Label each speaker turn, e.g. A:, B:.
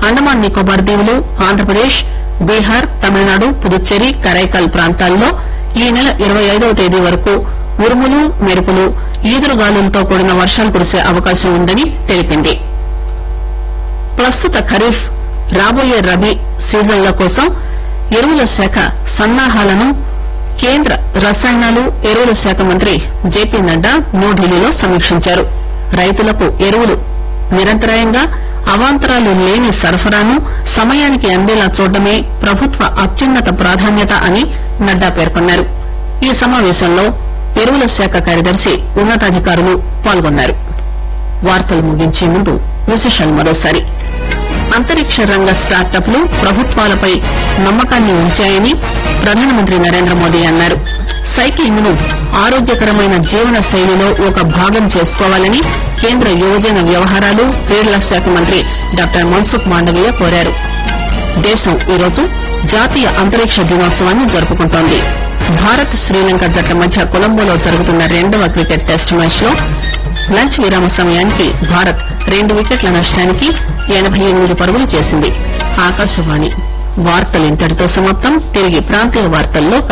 A: అండమాన్ నికోబార్ దీవులు ఆంధ్రప్రదేశ్ బీహార్ తమిళనాడు పుదుచ్చేరి కరైకల్ ప్రాంతాల్లో ఈ నెల ఇరవై ఐదవ తేదీ వరకు ఉరుములు మెరుపులు ఈదురుగాలులతో కూడిన వర్షాలు కురిసే అవకాశం ఉందని తెలిపింది ప్రస్తుత ఖరీఫ్ రాబోయే రబీ సీజన్ల కోసం ఎరువుల శాఖ సన్నాహాలను కేంద్ర రసాయనాలు ఎరువుల శాఖ మంత్రి జేపీ నడ్డా న్యూఢిల్లీలో సమీక్షించారు రైతులకు ఎరువులు నిరంతరాయంగా అవాంతరాలు లేని సరఫరాను సమయానికి అందేలా చూడడమే ప్రభుత్వ అత్యున్నత ప్రాధాన్యత అని నడ్డా పేర్కొన్నారు ఈ సమావేశంలో ఎరువుల శాఖ కార్యదర్శి ఉన్నతాధికారులు పాల్గొన్నారు వార్తలు ముగించే ముందు విశేషాలు మరోసారి అంతరిక్ష రంగ స్టార్టప్లు ప్రభుత్వాలపై నమ్మకాన్ని ఉంచాయని ప్రధానమంత్రి నరేంద్ర మోదీ అన్నారు సైక్లింగ్ ను ఆరోగ్యకరమైన జీవన శైలిలో ఒక భాగం చేసుకోవాలని కేంద్ర యువజన వ్యవహారాలు క్రీడల శాఖ మంత్రి డాక్టర్ మన్సుఖ్ మాండవీయ కోరారు దేశం ఈరోజు జాతీయ అంతరిక్ష దినోత్సవాన్ని జరుపుకుంటోంది భారత్ శ్రీలంక జట్ల మధ్య కొలంబోలో జరుగుతున్న రెండవ క్రికెట్ టెస్ట్ మ్యాచ్ లో లంచ్ విరామ సమయానికి భారత్ రెండు వికెట్ల నష్టానికి ఎనబై ఎనిమిది పరుగులు చేసింది ఆకాశవాణి వార్తలు ఇంతటితో సమాప్తం తిరిగి ప్రాంతీయ వార్తల్లో